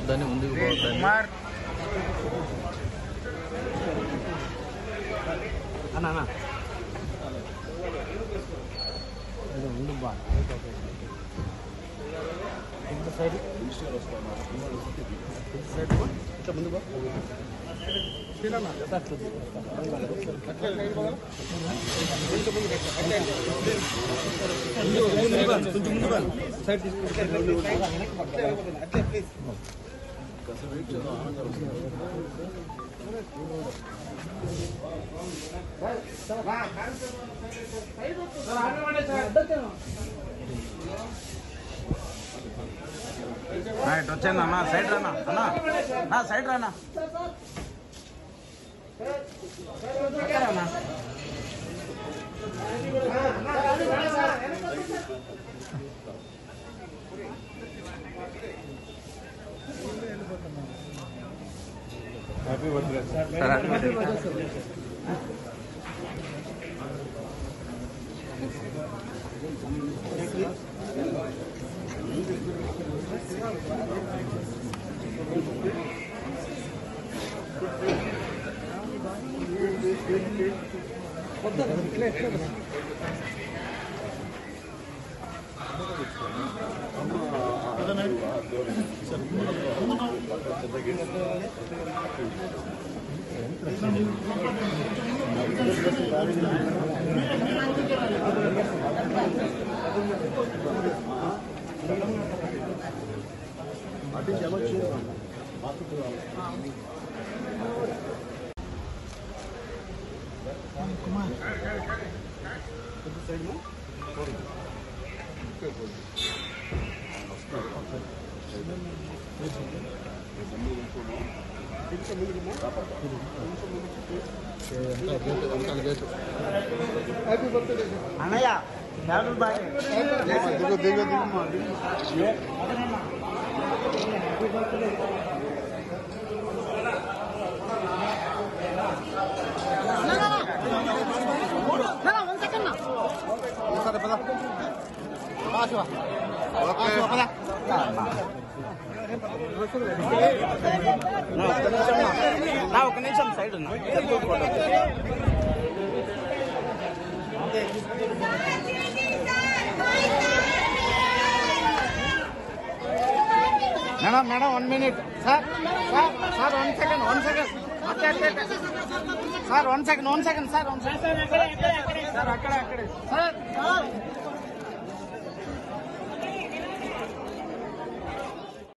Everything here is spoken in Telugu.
పోవద్దని ముందుకు పోవద్దని అన్న అన్న ఇది ఉండు బా ఇంత సైడ్ ఇంత సైడ్ బా. ఇట్లా ముందు బా ఇటు వచ్చాను అన్న సైడ్ రానా అన్న నా సైడ్ రానా అన్నయ్య క్యాబుల్ బాయ్ దిగు దిగు దిగు నా ఒక నిమిషం సైడ్ ఉన్నా madam madam one minute sir sir sir one second one second అట్లా అట్లా అట్లా. Sir one second one second sir one second sir అక్కడ అక్కడే సార్